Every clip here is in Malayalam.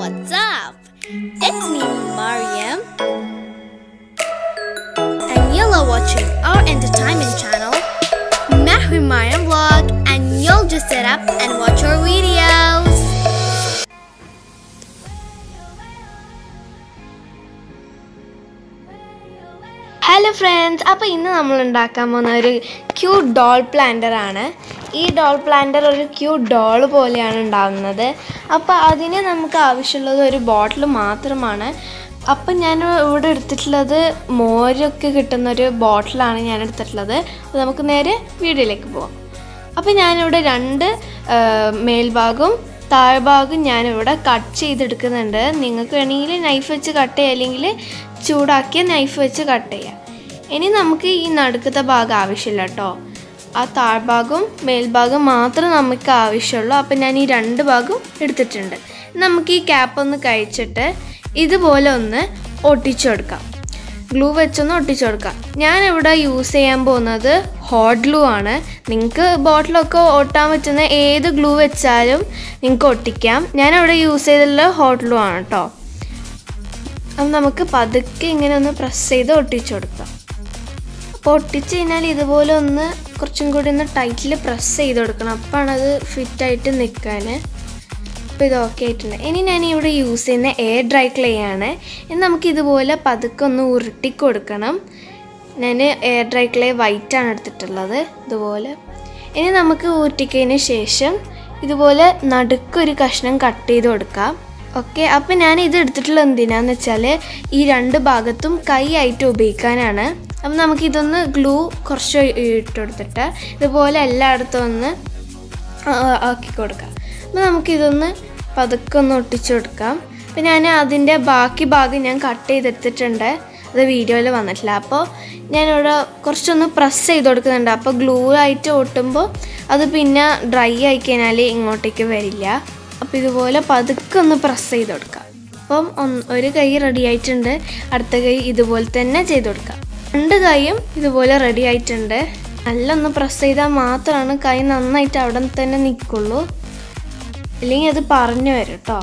what's up? It's me, Mariam. And you're watching our entertainment channel, Mahri Mariam Vlog, and you'll just sit up and watch our videos. Hello friends അപ്പോൾ ഇന്ന് നമ്മൾ ഉണ്ടാക്കാൻ പോകുന്ന ഒരു ക്യൂട്ട് ഡോൾ പ്ലാന്റർ ആണ് ഈ ഡോൾ പ്ലാന്റർ ഒരു ക്യൂട്ട് ഡോൾ പോലെയാണ് ഉണ്ടാകുന്നത് അപ്പോൾ അതിന് നമുക്ക് ആവശ്യമുള്ളത് ഒരു ബോട്ടിൽ മാത്രമാണ് അപ്പം ഞാൻ ഇവിടെ എടുത്തിട്ടുള്ളത് മോരൊക്കെ കിട്ടുന്ന ഒരു ബോട്ടിലാണ് ഞാൻ എടുത്തിട്ടുള്ളത് അപ്പോൾ നമുക്ക് നേരെ വീഡിയോയിലേക്ക് പോവാം അപ്പോൾ ഞാനിവിടെ രണ്ട് ആ, മേൽഭാഗവും താഴ്ഭാഗം ഞാനിവിടെ കട്ട് ചെയ്തെടുക്കുന്നുണ്ട് നിങ്ങൾക്ക് വേണമെങ്കിൽ നൈഫ് വെച്ച് കട്ട് ചെയ്യാം അല്ലെങ്കിൽ ചൂടാക്കിയ നൈഫ് വെച്ച് കട്ട് ചെയ്യാം ഇനി നമുക്ക് ഈ നടുക്കത്തെ ഭാഗം ആവശ്യമില്ല കേട്ടോ ആ താഴ്ഭാഗവും മേൽഭാഗം മാത്രം നമുക്ക് ആവശ്യമുള്ളൂ അപ്പം ഞാൻ ഈ രണ്ട് ഭാഗവും എടുത്തിട്ടുണ്ട് നമുക്ക് ഈ ക്യാപ്പ് ഒന്ന് കഴിച്ചിട്ട് ഇതുപോലെ ഒന്ന് ഒട്ടിച്ചു കൊടുക്കാം ഗ്ലൂ വെച്ചൊന്ന് ഒട്ടിച്ചു കൊടുക്കാം ഞാനിവിടെ യൂസ് ചെയ്യാൻ പോകുന്നത് ഹോട്ട് ഗ്ലൂ ആണ് നിങ്ങൾക്ക് ബോട്ടിലൊക്കെ ഒട്ടാൻ പറ്റുന്ന ഏത് ഗ്ലൂ വെച്ചാലും നിങ്ങൾക്ക് ഒട്ടിക്കാം ഞാനിവിടെ യൂസ് ചെയ്തിട്ടുള്ള ഹോട്ട് ഗ്ലൂ ആണ് കേട്ടോ അപ്പം നമുക്ക് പതുക്കെ ഇങ്ങനെ ഒന്ന് പ്രസ് ചെയ്ത് ഒട്ടിച്ചു കൊടുക്കാം അപ്പോൾ ഒട്ടിച്ച് കഴിഞ്ഞാൽ ഇതുപോലെ ഒന്ന് കുറച്ചും കൂടി ഒന്ന് ടൈറ്റിൽ പ്രസ് ചെയ്ത് കൊടുക്കണം അപ്പോഴാണ് അത് ഫിറ്റായിട്ട് നിൽക്കാൻ അപ്പോൾ ഇത് ഓക്കെ ആയിട്ടുണ്ട് ഇനി ഞാൻ ഇവിടെ യൂസ് ചെയ്യുന്ന എയർ ഡ്രൈ ക്ലേ ആണ് ഇനി നമുക്ക് ഇതുപോലെ പതുക്കെ ഒന്ന് ഉരുട്ടി കൊടുക്കണം ഞാൻ എയർ ഡ്രൈ ക്ലേ വൈറ്റ് ആണ് എടുത്തിട്ടുള്ളത് ഇതുപോലെ ഇനി നമുക്ക് ഊറ്റിക്കതിന് ശേഷം ഇതുപോലെ നടുക്കൊരു കഷ്ണം കട്ട് ചെയ്ത് കൊടുക്കാം ഓക്കെ അപ്പം ഞാൻ ഇത് എടുത്തിട്ടുള്ളത് എന്തിനാന്ന് വെച്ചാൽ ഈ രണ്ട് ഭാഗത്തും കൈ ആയിട്ട് ഉപയോഗിക്കാനാണ് അപ്പം നമുക്കിതൊന്ന് ഗ്ലൂ കുറച്ച് ഇട്ടെടുത്തിട്ട് ഇതുപോലെ എല്ലായിടത്തും ഒന്ന് ആ, ആ, ആക്കി കൊടുക്കാം അപ്പോൾ നമുക്കിതൊന്ന് പതുക്കെ ഒന്ന് ഒട്ടിച്ചു കൊടുക്കാം അപ്പം ഞാൻ അതിൻ്റെ ബാക്കി ഭാഗം ഞാൻ കട്ട് ചെയ്തെടുത്തിട്ടുണ്ട് അത് വീഡിയോയിൽ വന്നിട്ടില്ല അപ്പോൾ ഞാനിവിടെ കുറച്ചൊന്ന് പ്രസ് ചെയ്ത് കൊടുക്കുന്നുണ്ട് അപ്പോൾ ഗ്ലൂ ആയിട്ട് ഒട്ടുമ്പോൾ അത് പിന്നെ ഡ്രൈ ആയി കഴിഞ്ഞാൽ ഇങ്ങോട്ടേക്ക് വരില്ല അപ്പോൾ ഇതുപോലെ പതുക്കെ ഒന്ന് പ്രസ് ചെയ്ത് കൊടുക്കാം അപ്പം ഒന്ന് ഒരു കൈ റെഡി ആയിട്ടുണ്ട് അടുത്ത കൈ ഇതുപോലെ തന്നെ ചെയ്ത് കൊടുക്കാം രണ്ട് കൈയും ഇതുപോലെ റെഡി ആയിട്ടുണ്ട് നല്ല ഒന്ന് പ്രസ് ചെയ്താൽ മാത്രമാണ് കൈ നന്നായിട്ട് അവിടെ തന്നെ നിൽക്കുള്ളൂ അല്ലെങ്കിൽ അത് പറഞ്ഞു വരും കേട്ടോ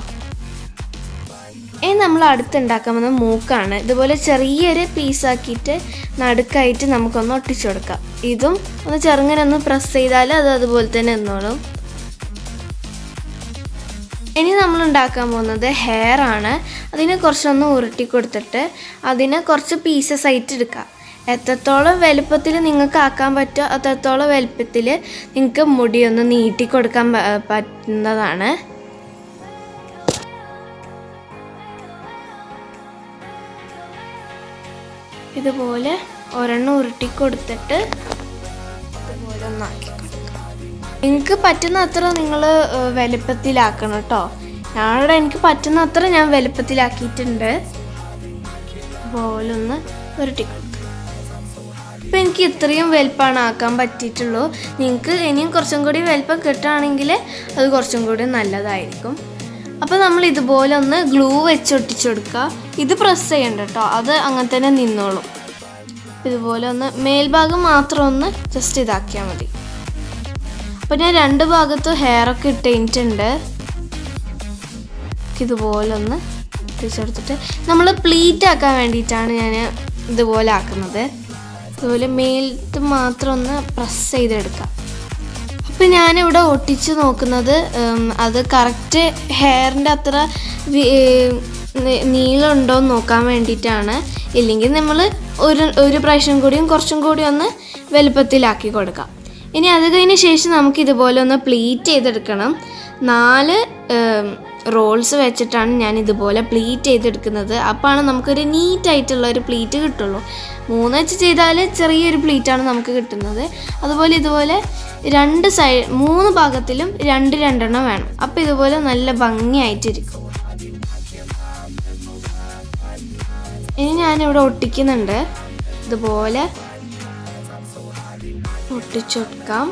ഇനി നമ്മൾ അടുത്ത് ഉണ്ടാക്കാൻ പോകുന്ന മൂക്കാണ് ഇതുപോലെ ചെറിയൊരു പീസാക്കിയിട്ട് നടുക്കായിട്ട് നമുക്കൊന്ന് ഒട്ടിച്ചു കൊടുക്കാം ഇതും ഒന്ന് ചെറുങ്ങനെ ഒന്ന് പ്രസ് ചെയ്താൽ അത് അതുപോലെ തന്നെ നിന്നോളും ഇനി നമ്മൾ ഉണ്ടാക്കാൻ പോകുന്നത് ഹെയർ ആണ് അതിനെ കുറച്ചൊന്ന് ഉരുട്ടി കൊടുത്തിട്ട് അതിനെ കുറച്ച് പീസസ് ആയിട്ട് എടുക്കാം എത്രത്തോളം വലുപ്പത്തിൽ നിങ്ങൾക്ക് ആക്കാൻ പറ്റുമോ അത്രത്തോളം വലുപ്പത്തിൽ നിങ്ങൾക്ക് മുടി ഒന്ന് നീട്ടി കൊടുക്കാൻ പ- പറ്റുന്നതാണ് ഇതുപോലെ ഒരെണ്ണം ഉരുട്ടി കൊടുത്തിട്ട് ഇതുപോലെ ഒന്നാക്കി കൊടുക്കാം നിങ്ങൾക്ക് പറ്റുന്ന അത്ര നിങ്ങൾ വലുപ്പത്തിലാക്കണം കേട്ടോ ഞാനിവിടെ എനിക്ക് പറ്റുന്ന അത്ര ഞാൻ വലുപ്പത്തിലാക്കിയിട്ടുണ്ട് ഇതുപോലൊന്ന് ഉരുട്ടി കൊടുക്കാം ഇപ്പം എനിക്ക് ഇത്രയും വലുപ്പമാണ് ആക്കാൻ പറ്റിയിട്ടുള്ളൂ നിങ്ങൾക്ക് ഇനിയും കുറച്ചും കൂടി വലുപ്പം കിട്ടുകയാണെങ്കിൽ അത് കുറച്ചും കൂടി നല്ലതായിരിക്കും അപ്പോൾ നമ്മൾ ഇതുപോലെ ഒന്ന് ഗ്ലൂ വെച്ച് ഒട്ടിച്ചു കൊടുക്കുക ഇത് പ്രസ് ചെയ്യണ്ട കേട്ടോ അത് അങ്ങനെ തന്നെ നിന്നോളും ഇതുപോലെ ഒന്ന് മേൽഭാഗം മാത്രം ഒന്ന് ജസ്റ്റ് ഇതാക്കിയാൽ മതി അപ്പോൾ ഞാൻ രണ്ട് ഭാഗത്തും ഹെയർ ഒക്കെ ഇട്ട് കഴിഞ്ഞിട്ടുണ്ട് ഇതുപോലെ ഒന്ന് ഒട്ടിച്ചെടുത്തിട്ട് നമ്മൾ പ്ലീറ്റ് ആക്കാൻ വേണ്ടിയിട്ടാണ് ഞാൻ ഇതുപോലെ ആക്കുന്നത് ഇതുപോലെ മേലത്ത് മാത്രം ഒന്ന് പ്രസ് ചെയ്തെടുക്കാം അപ്പം ഞാനിവിടെ ഒട്ടിച്ച് നോക്കുന്നത് ഉം, അത് കറക്റ്റ് ഹെയറിൻ്റെ അത്ര വി- ഏർ, നി- നീളമുണ്ടോ എന്ന് നോക്കാൻ വേണ്ടിയിട്ടാണ് ഇല്ലെങ്കിൽ നമ്മൾ ഒരു ഒരു പ്രാവശ്യം കൂടിയും കുറച്ചും കൂടി ഒന്ന് വലുപ്പത്തിലാക്കി കൊടുക്കാം ഇനി അത് കഴിഞ്ഞ ശേഷം നമുക്ക് ഇതുപോലെ ഒന്ന് പ്ലീറ്റ് ചെയ്തെടുക്കണം നാല് റോൾസ് വെച്ചിട്ടാണ് ഞാൻ ഇതുപോലെ പ്ലീറ്റ് ചെയ്തെടുക്കുന്നത് അപ്പോഴാണ് നമുക്കൊരു നീറ്റായിട്ടുള്ള ഒരു പ്ലീറ്റ് കിട്ടുള്ളൂ മൂന്ന് വെച്ച് ചെയ്താൽ ചെറിയൊരു പ്ലീറ്റാണ് നമുക്ക് കിട്ടുന്നത് അതുപോലെ ഇതുപോലെ രണ്ട് സൈഡ് മൂന്ന് ഭാഗത്തിലും രണ്ട് രണ്ടെണ്ണം വേണം അപ്പോൾ ഇതുപോലെ നല്ല ഭംഗിയായിട്ടിരിക്കും ഇനി ഞാനിവിടെ ഒട്ടിക്കുന്നുണ്ട് ഇതുപോലെ ഒട്ടിച്ചു കൊടുക്കാം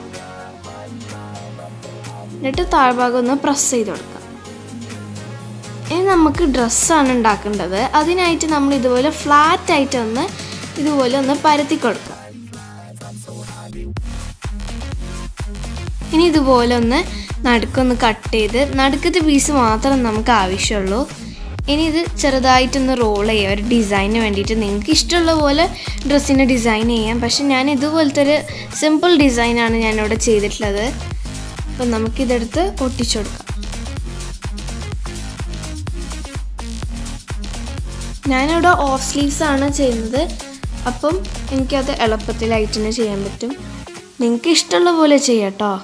എന്നിട്ട് താഴ്ഭാഗം ഒന്ന് പ്രസ് ചെയ്ത് കൊടുക്കാം ഇനി നമുക്ക് ഡ്രസ്സാണ് ഉണ്ടാക്കേണ്ടത് അതിനായിട്ട് നമ്മൾ ഇതുപോലെ ഫ്ലാറ്റ് ആയിട്ട് ഒന്ന് ഇതുപോലെ ഒന്ന് പരത്തി കൊടുക്കാം ഇനി ഇതുപോലെ ഒന്ന് നടുക്കൊന്ന് കട്ട് ചെയ്ത് നടുക്കത്തെ പീസ് മാത്രം നമുക്ക് ആവശ്യമുള്ളൂ ഇനി ഇത് ചെറുതായിട്ടൊന്ന് റോൾ ചെയ്യുക ഒരു ഡിസൈന് വേണ്ടിയിട്ട് നിങ്ങൾക്ക് ഇഷ്ടമുള്ള പോലെ ഡ്രസ്സിന് ഡിസൈൻ ചെയ്യാം പക്ഷെ ഞാൻ ഇതുപോലത്തെ ഒരു സിമ്പിൾ ഡിസൈനാണ് ഞാനിവിടെ ചെയ്തിട്ടുള്ളത് അപ്പം നമുക്കിതെടുത്ത് ഒട്ടിച്ചു കൊടുക്കാം ഞാനിവിടെ ഓഫ് സ്ലീവ്സ് ആണ് ചെയ്യുന്നത് അപ്പം എനിക്കത് എളുപ്പത്തിലായിട്ട് തന്നെ ചെയ്യാൻ പറ്റും നിങ്ങൾക്ക് ഇഷ്ടമുള്ള പോലെ ചെയ്യാട്ടോ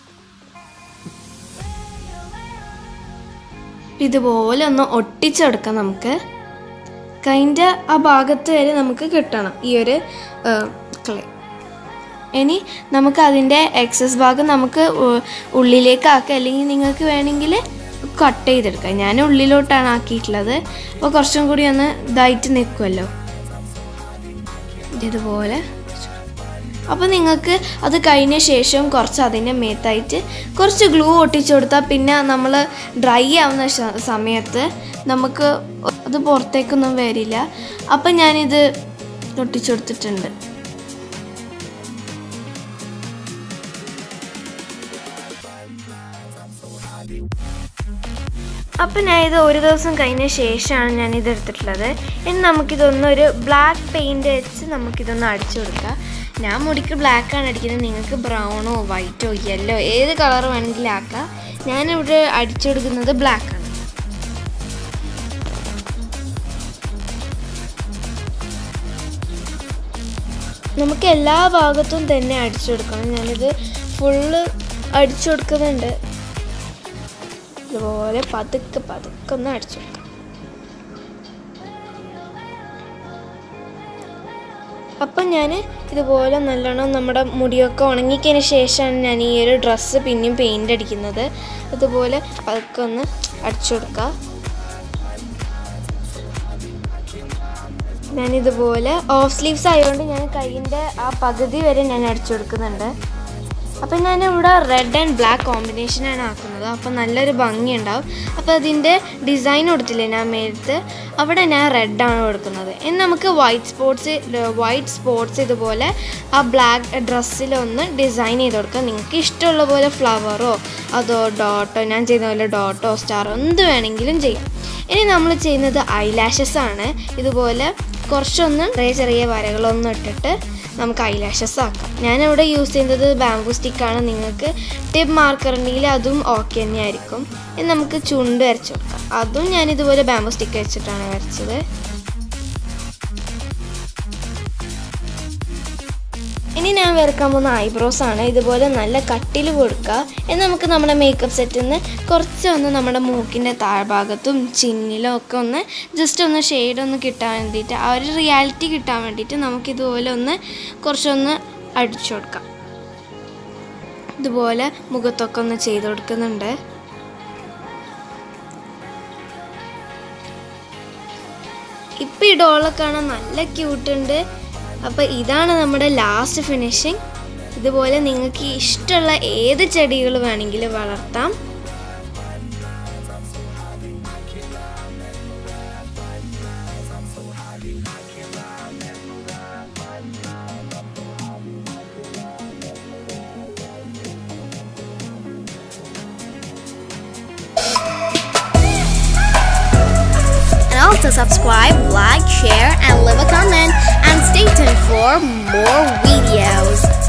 ഇതുപോലെ ഒന്ന് ഒട്ടിച്ചെടുക്കാം നമുക്ക് കൈൻ്റെ ആ ഭാഗത്ത് വരെ നമുക്ക് കിട്ടണം ഈ ഒരു ക്ലേ ഇനി നമുക്ക് അതിൻ്റെ എക്സസ് ഭാഗം നമുക്ക് ഉ- ഉള്ളിലേക്കാക്കാം അല്ലെങ്കിൽ നിങ്ങൾക്ക് വേണമെങ്കിൽ കട്ട് ചെയ്തെടുക്കാം ഞാൻ ഉള്ളിലോട്ടാണ് ആക്കിയിട്ടുള്ളത് അപ്പോൾ കുറച്ചും കൂടി ഒന്ന് ഇതായിട്ട് നിൽക്കുമല്ലോ ഇതുപോലെ അപ്പോൾ നിങ്ങൾക്ക് അത് കഴിഞ്ഞ ശേഷം കുറച്ച് അതിൻ്റെ മേത്തായിട്ട് കുറച്ച് ഗ്ലൂ ഒട്ടിച്ചു കൊടുത്താൽ പിന്നെ നമ്മൾ ഡ്രൈ ആവുന്ന ശ- സമയത്ത് നമുക്ക് അത് പുറത്തേക്കൊന്നും വരില്ല അപ്പം ഞാനിത് ഒട്ടിച്ചു കൊടുത്തിട്ടുണ്ട് അപ്പം ഞാൻ ഇത് ഒരു ദിവസം കഴിഞ്ഞ ശേഷമാണ് ഞാൻ ഇത് എടുത്തിട്ടുള്ളത് ഇനി നമുക്കിതൊന്ന് ഒരു ബ്ലാക്ക് പെയിൻറ് വെച്ച് നമുക്കിതൊന്ന് അടിച്ചു കൊടുക്കാം ഞാൻ മുടിക്ക് ബ്ലാക്കാണ് അടിക്കുന്നത് നിങ്ങൾക്ക് ബ്രൗണോ വൈറ്റോ യെല്ലോ ഏത് കളർ വേണമെങ്കിലും ആക്കാം ഞാനിവിടെ അടിച്ചു കൊടുക്കുന്നത് ബ്ലാക്കാണ് നമുക്ക് എല്ലാ ഭാഗത്തും തന്നെ അടിച്ചു കൊടുക്കണം ഞാനിത് ഫുള്ള് അടിച്ചു കൊടുക്കുന്നുണ്ട് ഇതുപോലെ പതുക്കെ പതുക്കെ ഒന്ന് അടിച്ചു കൊടുക്കാം അപ്പം ഞാൻ ഇതുപോലെ നല്ലോണം നമ്മുടെ മുടിയൊക്കെ ഉണങ്ങിക്കതിന് ശേഷമാണ് ഞാൻ ഈ ഒരു ഡ്രസ്സ് പിന്നെയും പെയിൻ്റ് അടിക്കുന്നത് ഇതുപോലെ പതുക്കെ ഒന്ന് അടിച്ചു കൊടുക്കുക ഞാനിതുപോലെ ഓഫ് സ്ലീവ്സ് ആയതുകൊണ്ട് ഞാൻ കൈയിൻ്റെ ആ പകുതി വരെ ഞാൻ അടിച്ചു കൊടുക്കുന്നുണ്ട് അപ്പം ഞാൻ ഇവിടെ റെഡ് ആൻഡ് ബ്ലാക്ക് കോമ്പിനേഷനാണ് ആക്കുന്നത് അപ്പോൾ നല്ലൊരു ഭംഗിയുണ്ടാവും അപ്പോൾ അതിൻ്റെ ഡിസൈൻ കൊടുത്തില്ലേ ഞാൻ മേലത്ത് അവിടെ ഞാൻ റെഡാണ് കൊടുക്കുന്നത് ഇനി നമുക്ക് വൈറ്റ് സ്പോട്ട്സ് വൈറ്റ് സ്പോട്ട്സ് ഇതുപോലെ ആ ബ്ലാക്ക് ഡ്രസ്സിലൊന്ന് ഡിസൈൻ ചെയ്ത് കൊടുക്കാം നിങ്ങൾക്ക് ഇഷ്ടമുള്ള പോലെ ഫ്ലവറോ അതോ ഡോട്ടോ ഞാൻ ചെയ്യുന്ന പോലെ ഡോട്ടോ സ്റ്റാറോ എന്ത് വേണമെങ്കിലും ചെയ്യാം ഇനി നമ്മൾ ചെയ്യുന്നത് ഐലാഷസ് ആണ് ഇതുപോലെ കുറച്ചൊന്ന് ചെറിയ ചെറിയ വരകളൊന്നും ഇട്ടിട്ട് നമുക്ക് ഐലാഷസ് ആക്കാം ഞാനിവിടെ യൂസ് ചെയ്യുന്നത് ബാംബു സ്റ്റിക്കാണ് നിങ്ങൾക്ക് ടിപ്പ് മാർക്കർ ഉണ്ടെങ്കിൽ അതും ഓക്കെ തന്നെയായിരിക്കും ഇനി നമുക്ക് ചുണ്ട് വരച്ചു കൊടുക്കാം അതും ഞാൻ ഇതുപോലെ ബാംബു സ്റ്റിക്ക് വെച്ചിട്ടാണ് വരച്ചത് ഇനി ഞാൻ വരക്കാൻ പോകുന്ന ഐബ്രോസ് ആണ് ഇതുപോലെ നല്ല കട്ടിൽ കൊടുക്കുക എന്ന് നമുക്ക് നമ്മുടെ മേക്കപ്പ് സെറ്റിൽ നിന്ന് കുറച്ചൊന്ന് നമ്മുടെ മൂക്കിൻ്റെ താഴ്ഭാഗത്തും ചിന്നിലും ഒക്കെ ഒന്ന് ജസ്റ്റ് ഒന്ന് ഷെയ്ഡ് ഒന്ന് കിട്ടാൻ വേണ്ടിയിട്ട് ആ ഒരു റിയാലിറ്റി കിട്ടാൻ വേണ്ടിയിട്ട് നമുക്ക് ഇതുപോലെ ഒന്ന് കുറച്ചൊന്ന് അടിച്ചു കൊടുക്കാം ഇതുപോലെ മുഖത്തൊക്കെ ഒന്ന് ചെയ്ത് കൊടുക്കുന്നുണ്ട് ഇപ്പം ഈ ഡോളൊക്കെ കാണാൻ നല്ല ക്യൂട്ടുണ്ട് അപ്പോൾ ഇതാണ് നമ്മുടെ ലാസ്റ്റ് ഫിനിഷിങ് ഇതുപോലെ നിങ്ങൾക്ക് ഇഷ്ടമുള്ള ഏത് ചെടികൾ വേണമെങ്കിലും വളർത്താം And also subscribe, like, share, and leave a comment. And stay tuned for more videos.